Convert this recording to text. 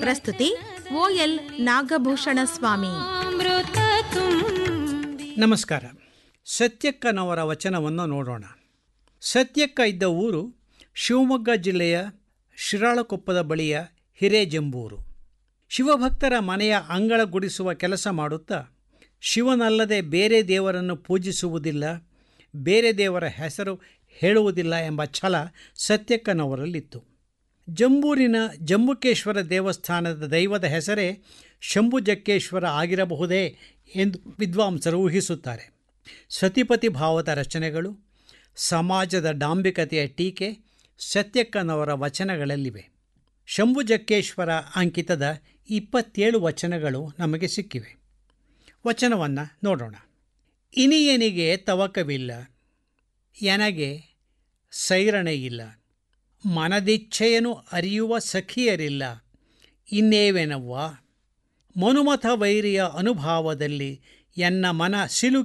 ಪ್ರಸ್ತುತಿ ಓಎಲ್ ನಾಗಭೂಷಣ ಸ್ವಾಮಿ ಅಮೃತ ತುಂಬಿ ನಮಸ್ಕಾರ ಸತ್ಯಕ್ಕನವರ ವಚನವನ್ನು ನೋಡೋಣ ಸತ್ಯಕ್ಕ ಇದ್ದ ಊರು ಶಿವಮೊಗ್ಗ ಜಿಲ್ಲೆಯ ಶಿರಾಳಕೊಪ್ಪದ ಬಳಿಯ ಹಿರೇಜಂಬೂರು ಶಿವಭಕ್ತರ ಮನೆಯ ಅಂಗಳ ಗುಡಿಸುವ ಕೆಲಸ ಮಾಡುತ್ತಾ ಶಿವನಲ್ಲದೆ ಬೇರೆ ದೇವರನ್ನು ಪೂಜಿಸುವುದಿಲ್ಲ ಬೇರೆ ದೇವರ ಹೆಸರು ಹೇಳುವುದಿಲ್ಲ ಎಂಬ ಛಲ ಸತ್ಯಕ್ಕನವರಲ್ಲಿತ್ತು ಜಂಬೂರಿನ ಜಂಬುಕೇಶ್ವರ ದೇವಸ್ಥಾನದ ದೈವದ ಹೆಸರೇ ಶಂಭುಜಕ್ಕೇಶ್ವರ ಆಗಿರಬಹುದೇ ಎಂದು ವಿದ್ವಾಂಸರು ಊಹಿಸುತ್ತಾರೆ ಸತಿಪತಿ ಭಾವದ ರಚನೆಗಳು ಸಮಾಜದ ಡಾಂಬಿಕತೆಯ ಟೀಕೆ ಸತ್ಯಕ್ಕನವರ ವಚನಗಳಲ್ಲಿವೆ ಶಂಭುಜಕ್ಕೇಶ್ವರ ಅಂಕಿತದ ಇಪ್ಪತ್ತೇಳು ವಚನಗಳು ನಮಗೆ ಸಿಕ್ಕಿವೆ ವಚನವನ್ನು ನೋಡೋಣ ಇನಿಯನಿಗೆ ತವಕವಿಲ್ಲ ಎನಗೆ ಸೈರಣೆ ಇಲ್ಲ ಮನದಿಚ್ಛೆಯನು ಅರಿಯುವ ಸಖಿಯರಿಲ್ಲ ಇನ್ನೇವೆನವ್ವ ಮನುಮಥ ವೈರಿಯ ಅನುಭಾವದಲ್ಲಿ ಎನ್ನ ಮನ ಸಿಲುಕಿ